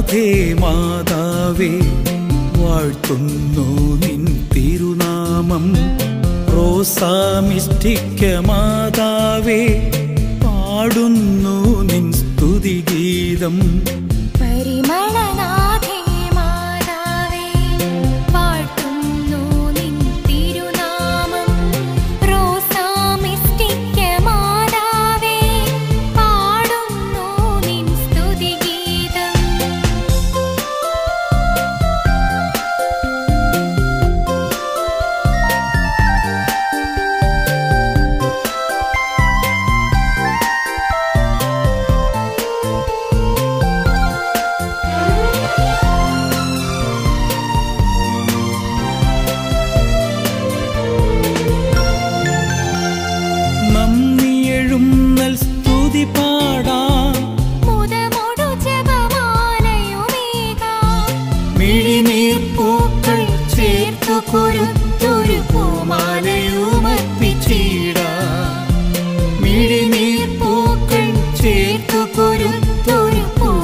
പരിമളനാഥേ മാതാവേ വാഴ്ത്തുന്നു നിൻ തിരുനാമം റോസാമിഷ്ടിക്ക മാതാവേ പാടുന്നു നിൻ സ്തുതിഗീതം പരിമളനാഥേ മാതാവേ വാഴ്ത്തുന്നു നിൻ തിരുനാമം റോസാമിഷ്ടിക്ക മാതാവേ പാടുന്നു നിൻ സ്തുതിഗീതം നന്ദിയെഴും നൽ സ്തുതി പാടാം മുദമൊടു ജപമാലയുമേകാം മിഴിനീർ പൂക്കൾ ചേർത്തു കൊരുത്തൊരു പൂമാലയുമർപ്പിച്ചിടാം മിഴിനീർ പൂക്കൾ ചേർത്തു കൊരുത്തൊരു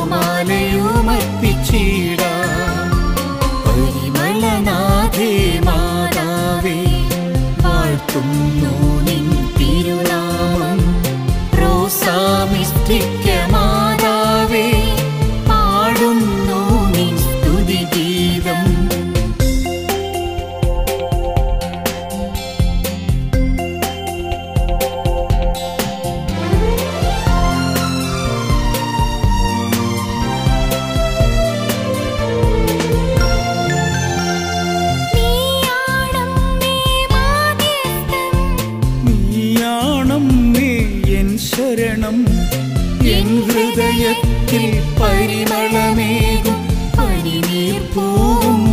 പൂമാലയുമർപ്പിച്ചിടാം പരിമളനാഥേ മാതാവേ വാഴ്ത്തുന്നു നിൻ തിരുനാമം റോസാമിഷ്ടിക്ക മാതാവേ പാടുന്നു നിൻ സ്തുതിഗീതം നീയാണമ്മേ മാധ്യസ്ഥം നീയാണമ്മേ എൻ ശരണം എൻ ഹൃദയത്തിൽ പരിമളമേകും പനിനീർ പൂവും